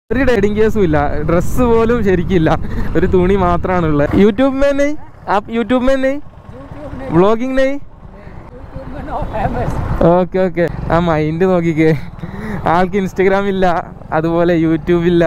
ഒരു റൈഡിങ് കേസും ഇല്ല ഡ്രസ്സ് പോലും ശരിക്കില്ല ഒരു തുണി മാത്രമാണ് ഉള്ളത് യൂട്യൂബ് में नहीं आप यूट्यूब में नहीं വ്ളോഗിങ് नहीं ഓക്കെ ഓക്കെ ആ മൈൻഡ് നോക്കിക്കേ ആൾക്ക് ഇൻസ്റ്റഗ്രാം ഇല്ല അതുപോലെ യൂട്യൂബ് ഇല്ല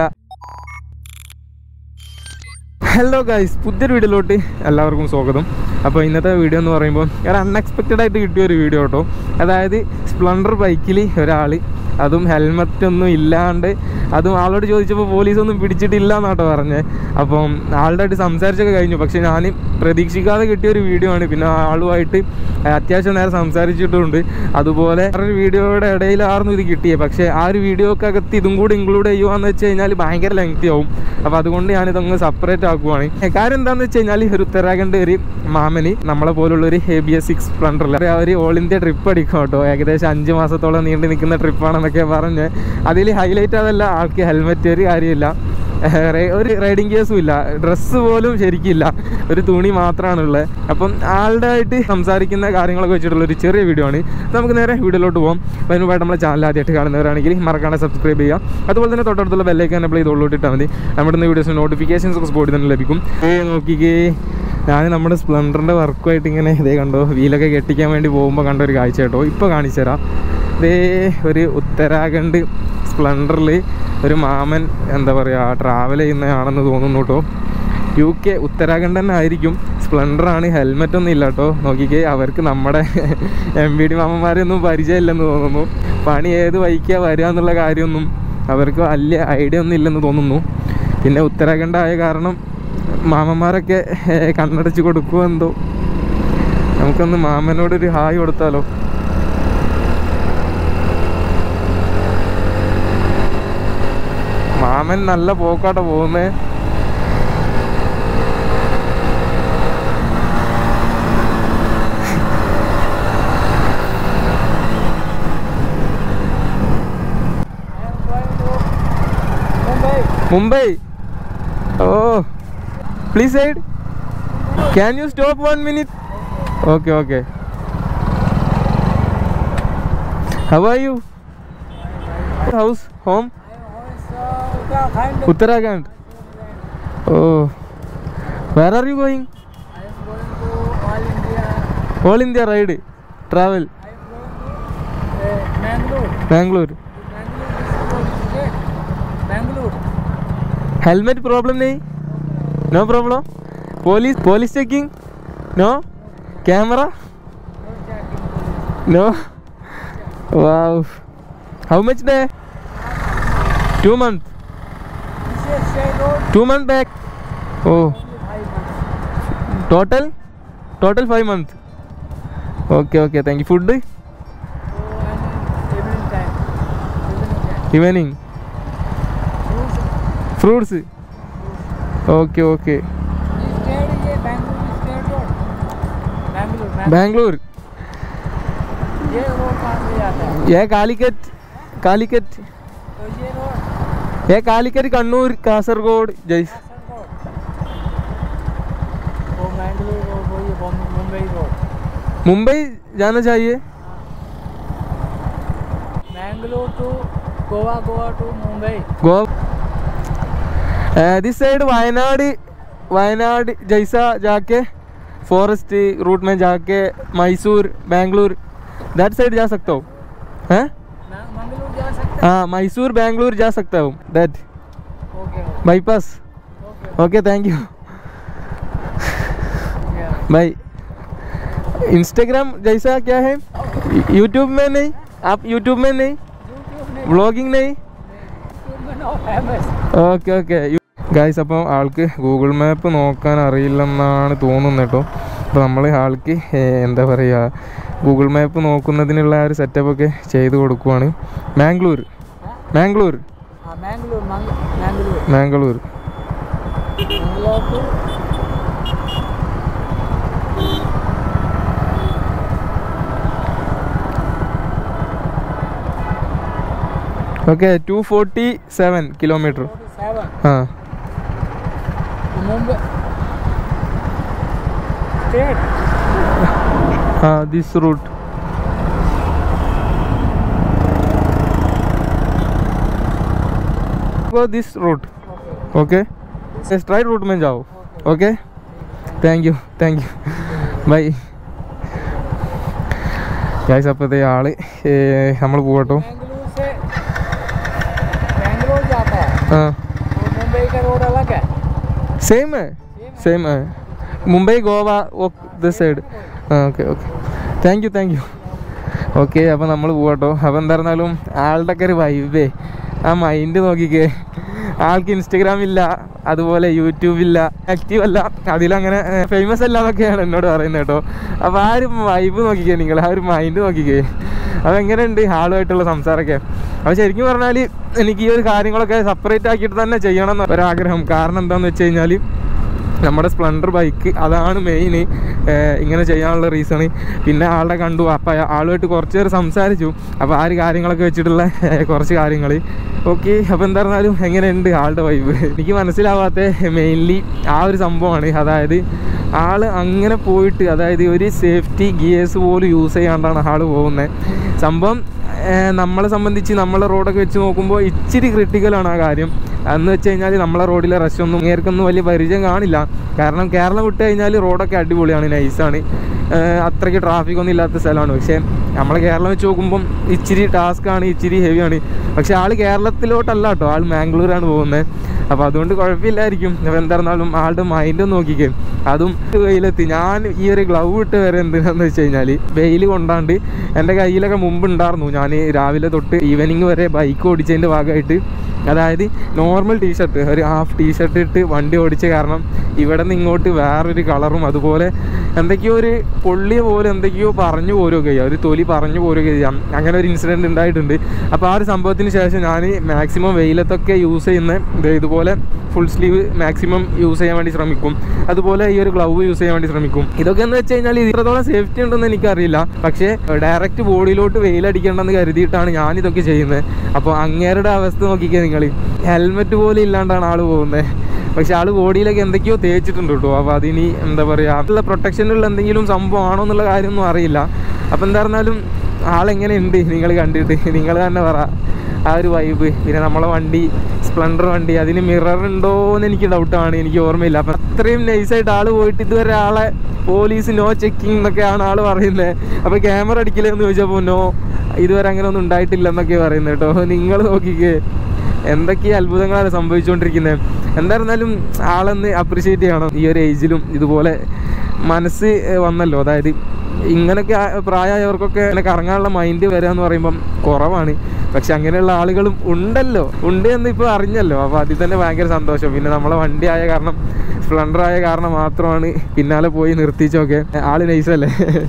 ഹലോ ഗൈസ് പുതിയൊരു വീഡിയോയിലോട്ട് എല്ലാവർക്കും സ്വാഗതം അപ്പോൾ ഇന്നത്തെ വീഡിയോ എന്ന് പറയുമ്പോൾ ഒരു അൺഎക്സ്പെക്റ്റഡ് ആയിട്ട് കിട്ടിയ ഒരു വീഡിയോ കേട്ടോ അതായത് സ്പ്ലണ്ടർ ബൈക്കിൽ ഒരാൾ അതും ഹെൽമറ്റ് ഒന്നും ഇല്ലാണ്ട് അതും ആളോട് ചോദിച്ചപ്പോൾ പോലീസൊന്നും പിടിച്ചിട്ടില്ല എന്നാട്ടോ പറഞ്ഞത് അപ്പം ആളുടെ ആയിട്ട് സംസാരിച്ചൊക്കെ കഴിഞ്ഞു പക്ഷെ ഞാൻ പ്രതീക്ഷിക്കാതെ കിട്ടിയ ഒരു വീഡിയോ ആണ് പിന്നെ ആളുമായിട്ട് അത്യാവശ്യം നേരം സംസാരിച്ചിട്ടുണ്ട് അതുപോലെ ഒരു വീഡിയോയുടെ ഇടയിലായിരുന്നു ഇത് കിട്ടിയത് പക്ഷേ ആ ഒരു വീഡിയോക്കകത്ത് ഇതും കൂടി ഇൻക്ലൂഡ് ചെയ്യുവാന്ന് വെച്ച് കഴിഞ്ഞാൽ ഭയങ്കര ലെങ്തി ആവും അപ്പോൾ അതുകൊണ്ട് ഞാനിതങ്ങ് സെപ്പറേറ്റ് ആക്കുവാണ് കാര്യം എന്താണെന്ന് വെച്ച് കഴിഞ്ഞാൽ ഒരു ഉത്തരാഖണ്ഡ് ഒരു മാമന് നമ്മളെ പോലുള്ള ഒരു എ ബി എസ് സിക്സ് സ്പ്ലണ്ടറിൽ അവർ ഓൾ ഇന്ത്യ ട്രിപ്പ് അടിക്കും കേട്ടോ ഏകദേശം അഞ്ച് മാസത്തോളം നീണ്ടു നിൽക്കുന്ന ട്രിപ്പാണെന്നൊക്കെ പറഞ്ഞ് അതിൽ ഹൈലൈറ്റ് അതല്ല ആൾക്ക് ഹെൽമെറ്റ് ഒരു കാര്യമില്ല റേ- ഒരു റൈഡിങ് കേസും ഇല്ല ഡ്രസ്സ് പോലും ശരിക്കില്ല ഒരു തുണി മാത്രമാണ് ഉള്ളത് അപ്പം ആളുടെ ആയിട്ട് സംസാരിക്കുന്ന കാര്യങ്ങളൊക്കെ വെച്ചിട്ടുള്ള ഒരു ചെറിയ വീഡിയോ ആണ് അപ്പോൾ നമുക്ക് നേരെ വീഡിയോയിലോട്ട് പോകാം അപ്പോൾ അതിനുമായിട്ട് നമ്മളെ ചാനൽ ആദ്യമായിട്ട് കാണുന്നവരാണെങ്കിൽ മറക്കാതെ സബ്സ്ക്രൈബ് ചെയ്യുക അതുപോലെ തന്നെ തൊട്ടടുത്തുള്ള ബെല്ലേക്ക് എനബിൾ ചെയ്ത് ഉള്ളിട്ടാൽ മതി നമ്മുടെ ഇന്ന് വീഡിയോസ് നോട്ടിഫിക്കേഷൻസ് ഒക്കെ സ്പോട്ടിൽ തന്നെ ലഭിക്കും ഏ നോക്കിക്കേ ഞാൻ നമ്മുടെ സ്പ്ലണ്ടറിൻ്റെ വർക്കുമായിട്ട് ഇങ്ങനെ ഇതേ കണ്ടോ വീലൊക്കെ കെട്ടിക്കാൻ വേണ്ടി പോകുമ്പോൾ കണ്ട ഒരു കാഴ്ച കേട്ടോ ഇപ്പോൾ കാണിച്ചു തരാം ഇതേ ഒരു ഉത്തരാഖണ്ഡ് സ്പ്ലണ്ടറിൽ ഒരു മാമൻ എന്താ പറയുക ട്രാവൽ ചെയ്യുന്നതാണെന്ന് തോന്നുന്നു കേട്ടോ യു കെ ഉത്തരാഖണ്ഡ് തന്നെ ആയിരിക്കും സ്പ്ലണ്ടറാണ് ഹെൽമെറ്റ് ഒന്നും ഇല്ല കേട്ടോ നോക്കിക്കേ അവർക്ക് നമ്മുടെ എം ബി ഡി മാമന്മാരെയൊന്നും പരിചയമില്ലെന്ന് തോന്നുന്നു പണി ഏത് വഴിക്കാ വരിക എന്നുള്ള കാര്യമൊന്നും അവർക്ക് വലിയ ഐഡിയ ഒന്നും ഇല്ലെന്ന് തോന്നുന്നു പിന്നെ ഉത്തരാഖണ്ഡ് ആയ കാരണം മാമന്മാരൊക്കെ ഏർ, കണ്ണടച്ച് കൊടുക്കുമോ എന്തോ നമുക്കൊന്ന് മാമനോടൊരു ഹായ് കൊടുത്താലോ മാമൻ നല്ല പോക്കാട്ടോ പോകുന്നേ Mumbai oh please side can you stop one minute okay okay how are you house home Uttarakhand oh where are you going all India ride travel Bangalore helmet problem नहीं no problem police police checking no camera no wow how much day two month two month back oh total total five month okay okay thank you food evening fruits okay okay Bangalore ये कालीकट कालीकट ये कालीकट कन्नूर कासरगोड जैस मुंबई जाना चाहिए Bangalore to Goa, Goa to Mumbai. Goa this side Wayanad Wayanad जैसा जाके forest root में जाके Mysore Bengaluru that side जा सकता हूँ हैं Ma- Mangalore जा सकते हाँ मैसूर बेंगलुरु जा सकता हूँ दैट हैं? Okay, bypass okay, okay thank you yeah. भाई इंस्टाग्राम जैसा क्या है यूट्यूब में नहीं आप यूट्यूब में नहीं YouTube में വ്ളോഗിങ് नहीं YouTube में no famous. Okay okay guys അപ്പോൾ ആൾക്ക് ഗൂഗിൾ മാപ്പ് നോക്കാൻ അറിയില്ലെന്നാണ് തോന്നുന്നത് കേട്ടോ അപ്പോൾ നമ്മൾ ആൾക്ക് ഏർ, എന്താ പറയുക ഗൂഗിൾ മാപ്പ് നോക്കുന്നതിനുള്ള ആ ഒരു സെറ്റപ്പ് ഒക്കെ ചെയ്ത് കൊടുക്കുവാണ് മാംഗ്ലൂർ മാംഗ്ലൂർ हाँ Mangalore, Mang- Mangalore. Mangalore Mangalore to okay to forty seven kilometre 47. Ah Mumbai. Straight. Ah this route go this route okay straight route में जाओ okay thank you thank you bye guys അപ്പോഴത്തെ ആള് നമ്മൾ പോകട്ടോ बेंगलुरु से बेंगलोर जाता है ആ और मुंबई का रोड अलग है same same Mumbai Goa the side ah okay okay thank you thank you okay അപ്പോൾ നമ്മൾ പോകട്ടോ അപ്പോൾ എന്തായിരുന്നാലും ആളുടെ ഒക്കെ ഒരു വൈബേ ആ മൈൻഡ് നോക്കിക്കേ ആൾക്ക് ഇൻസ്റ്റഗ്രാം ഇല്ല അതുപോലെ യൂട്യൂബ് ഇല്ല ആക്റ്റീവ് അല്ല അതിലങ്ങനെ ഫേമസ് അല്ല എന്നൊക്കെയാണ് എന്നോട് പറയുന്നത് കേട്ടോ അപ്പോൾ ആ ഒരു വൈബ് നോക്കിക്കേ നിങ്ങൾ ആ ഒരു മൈൻഡ് നോക്കിക്കേ അപ്പോൾ എങ്ങനെയുണ്ട് ആളുമായിട്ടുള്ള സംസാരമൊക്കെ അപ്പോൾ ശരിക്കും പറഞ്ഞാൽ എനിക്ക് ഈ ഒരു കാര്യങ്ങളൊക്കെ സെപ്പറേറ്റ് ആക്കിയിട്ട് തന്നെ ചെയ്യണം എന്ന് ഒരാഗ്രഹം കാരണം എന്താണെന്ന് വെച്ച് കഴിഞ്ഞാൽ നമ്മുടെ സ്പ്ലെൻഡർ ബൈക്ക് അതാണ് മെയിൻ ഇങ്ങനെ ചെയ്യാനുള്ള റീസണ് പിന്നെ ആളുടെ കണ്ടു അപ്പോൾ ആളുമായിട്ട് കുറച്ച് നേരം സംസാരിച്ചു അപ്പോൾ ആ ഒരു കാര്യങ്ങളൊക്കെ വെച്ചിട്ടുള്ള ഏർ, കുറച്ച് കാര്യങ്ങൾ ഓക്കെ അപ്പോൾ എന്താ പറഞ്ഞാലും എങ്ങനെയുണ്ട് ആളുടെ വൈബ് എനിക്ക് മനസ്സിലാവാത്ത മെയിൻലി ആ ഒരു സംഭവമാണ് അതായത് ആള് അങ്ങനെ പോയിട്ട് അതായത് ഒരു സേഫ്റ്റി ഗിയേഴ്സ് പോലും യൂസ് ചെയ്യാണ്ടാണ് ആള് പോകുന്നത് സംഭവം ഏർ, നമ്മളെ സംബന്ധിച്ച് നമ്മളെ റോഡൊക്കെ വെച്ച് നോക്കുമ്പോൾ ഇച്ചിരി ക്രിട്ടിക്കലാണ് ആ കാര്യം എന്ന് വെച്ച് കഴിഞ്ഞാൽ നമ്മളെ റോഡിലെ റഷ് ഒന്നും ഇങ്ങേർക്കൊന്നും വലിയ പരിചയം കാണില്ല കാരണം കേരളം വിട്ട് കഴിഞ്ഞാൽ റോഡൊക്കെ അടിപൊളിയാണ് നൈസാണ് അത്രയ്ക്ക് ട്രാഫിക് ഒന്നും ഇല്ലാത്ത സ്ഥലമാണ് പക്ഷേ നമ്മളെ കേരളം വെച്ച് നോക്കുമ്പം ഇച്ചിരി ടാസ്ക് ആണ് ഇച്ചിരി ഹെവിയാണ് പക്ഷേ ആള് കേരളത്തിലോട്ടല്ല കേട്ടോ ആൾ മാംഗ്ലൂരാണ് പോകുന്നത് അപ്പോൾ അതുകൊണ്ട് കുഴപ്പമില്ലായിരിക്കും അപ്പോൾ എന്തായിരുന്നാലും ആളുടെ മൈൻഡ് നോക്കിക്കേ അതും വെയിലെത്തി ഞാൻ ഈ ഒരു ഗ്ലൗ ഇട്ട് വരെ എന്തിനാന്ന് വെച്ച് കഴിഞ്ഞാൽ വെയിൽ കൊണ്ടാണ്ട് എൻ്റെ കയ്യിലൊക്കെ മുമ്പ് ഉണ്ടായിരുന്നു ഞാൻ രാവിലെ തൊട്ട് ഈവനിങ് വരെ ബൈക്ക് ഓടിച്ചതിൻ്റെ ഭാഗമായിട്ട് അതായത് നോർമൽ ടീഷർട്ട് ഒരു ഹാഫ് ടീഷർട്ട് ഇട്ട് വണ്ടി ഓടിച്ച കാരണം ഇവിടെ നിന്ന് ഇങ്ങോട്ട് വേറൊരു കളറും അതുപോലെ എന്തൊക്കെയോ ഒരു പൊള്ളിയ പോലെ എന്തൊക്കെയോ പറഞ്ഞു പോരുകയൊക്കെ ചെയ്യാം ഒരു തൊലി പറഞ്ഞു പോരുകയൊക്കെ ചെയ്യാം അങ്ങനെ ഒരു ഇൻസിഡൻറ്റ് ഉണ്ടായിട്ടുണ്ട് അപ്പോൾ ആ ഒരു സംഭവത്തിന് ശേഷം ഞാൻ മാക്സിമം വെയിലത്തൊക്കെ യൂസ് ചെയ്യുന്ന ദേ ഇതുപോലെ ഫുൾ സ്ലീവ് മാക്സിമം യൂസ് ചെയ്യാൻ വേണ്ടി ശ്രമിക്കും അതുപോലെ ഈ ഒരു ഗ്ലൗ യൂസ് ചെയ്യാൻ വേണ്ടി ശ്രമിക്കും ഇതൊക്കെ എന്ന് വെച്ച് കഴിഞ്ഞാൽ ഇത്രത്തോളം സേഫ്റ്റി ഉണ്ടെന്ന് എനിക്കറിയില്ല പക്ഷേ ഡയറക്റ്റ് ബോഡിയിലോട്ട് വെയിലടിക്കണ്ടെന്ന് കരുതിയിട്ടാണ് ഞാൻ ഇതൊക്കെ ചെയ്യുന്നത് അപ്പോൾ അങ്ങേരുടെ അവസ്ഥ നോക്കിക്കേ നിങ്ങൾ ഹെൽമെറ്റ് പോലും ഇല്ലാണ്ടാണ് ആള് പോകുന്നത് പക്ഷെ ആള് ബോഡിയിലൊക്കെ എന്തൊക്കെയോ തേച്ചിട്ടുണ്ട് കേട്ടോ അപ്പോൾ അതിനി എന്താ പറയുക അതിലുള്ള പ്രൊട്ടക്ഷനുള്ള എന്തെങ്കിലും സംഭവം ആണോ എന്നുള്ള കാര്യമൊന്നും അറിയില്ല അപ്പോൾ എന്താ പറഞ്ഞാലും ആളെങ്ങനെയുണ്ട് നിങ്ങൾ കണ്ടിട്ട് നിങ്ങൾ തന്നെ പറ ആ ഒരു വൈബ് പിന്നെ നമ്മളെ വണ്ടി സ്പ്ലെൻഡർ വണ്ടി അതിന് മിറർ ഉണ്ടോ എന്ന് എനിക്ക് ഡൗട്ടാണ് എനിക്ക് ഓർമ്മയില്ല അപ്പം അത്രയും നൈസായിട്ട് ആള് പോയിട്ട് ഇതുവരെ ആളെ പോലീസ് നോ ചെക്കിംഗ് എന്നൊക്കെയാണ് ആള് പറയുന്നത് അപ്പോൾ ക്യാമറ അടിക്കില്ലേ എന്ന് ചോദിച്ചപ്പോൾ നോ ഇതുവരെ അങ്ങനെ ഒന്നും ഉണ്ടായിട്ടില്ല എന്നൊക്കെ പറയുന്നത് കേട്ടോ നിങ്ങൾ നോക്കിക്കേ എന്തൊക്കെ അത്ഭുതങ്ങളാണ് സംഭവിച്ചുകൊണ്ടിരിക്കുന്നത് എന്തായിരുന്നാലും ആളെന്ന് അപ്രിഷ്യേറ്റ് ചെയ്യണം ഈ ഒരു ഏജിലും ഇതുപോലെ മനസ്സ് ഏഹ്, വന്നല്ലോ അതായത് ഇങ്ങനെയൊക്കെ ആ- പ്രായമായവർക്കൊക്കെ ഇങ്ങനെ കറങ്ങാനുള്ള മൈൻഡ് വരിക എന്ന് പറയുമ്പം കുറവാണ് പക്ഷെ അങ്ങനെയുള്ള ആളുകളും ഉണ്ടല്ലോ ഉണ്ട് എന്ന് ഇപ്പോൾ അറിഞ്ഞല്ലോ അപ്പോൾ അതിൽ തന്നെ ഭയങ്കര സന്തോഷം പിന്നെ നമ്മളെ വണ്ടി ആയ കാരണം സ്പ്ലെൻഡർ ആയ കാരണം മാത്രമാണ് പിന്നാലെ പോയി നിർത്തിച്ചൊക്കെ ആള് നൈസല്ലേ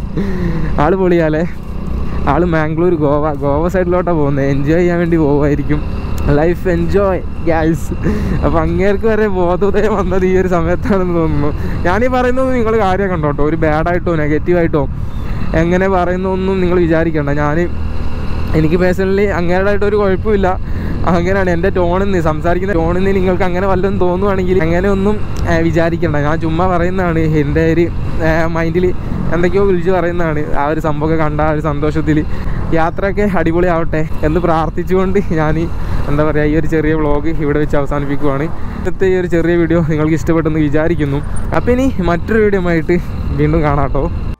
ആള് പൊളിയാലേ ആള് മാംഗ്ലൂർ ഗോവ ഗോവ സൈഡിലോട്ടാണ് പോകുന്നത് എൻജോയ് ചെയ്യാൻ വേണ്ടി പോവുമായിരിക്കും ലൈഫ് എൻജോയ് ഗ്യാസ് അപ്പം അങ്ങേർക്ക് വരെ ബോധോദയം വന്നത് ഈ ഒരു സമയത്താണെന്ന് തോന്നുന്നു ഞാനീ പറയുന്നത് നിങ്ങൾ കാര്യം കണ്ടോട്ടോ ഒരു ബാഡായിട്ടോ നെഗറ്റീവായിട്ടോ എങ്ങനെ പറയുന്നൊന്നും നിങ്ങൾ വിചാരിക്കണ്ട ഞാൻ എനിക്ക് പേഴ്സണലി അങ്ങനെയായിട്ട് ഒരു കുഴപ്പമില്ല അങ്ങനെയാണ് എൻ്റെ ടോണിൽ നിന്ന് സംസാരിക്കുന്ന ടോണിൽ നിന്ന് നിങ്ങൾക്ക് അങ്ങനെ വല്ലതും തോന്നുവാണെങ്കിൽ അങ്ങനെ ഒന്നും ഏഹ്, വിചാരിക്കണ്ട ഞാൻ ചുമ്മാ പറയുന്നതാണ് എൻ്റെ ഒരു മൈൻഡിൽ എന്തൊക്കെയോ വിളിച്ച് പറയുന്നതാണ് ആ ഒരു സംഭവമൊക്കെ കണ്ട ആ ഒരു സന്തോഷത്തിൽ യാത്രയൊക്കെ അടിപൊളിയാവട്ടെ എന്ന് പ്രാർത്ഥിച്ചുകൊണ്ട് ഞാൻ എന്താ പറയുക ഈ ഒരു ചെറിയ വ്ളോഗ് ഇവിടെ വെച്ച് അവസാനിപ്പിക്കുവാണ് ഇന്നത്തെ ഈ ഒരു ചെറിയ വീഡിയോ നിങ്ങൾക്ക് ഇഷ്ടപ്പെട്ടെന്ന് വിചാരിക്കുന്നു അപ്പം ഇനി മറ്റൊരു വീഡിയോ ആയിട്ട് വീണ്ടും കാണാം കേട്ടോ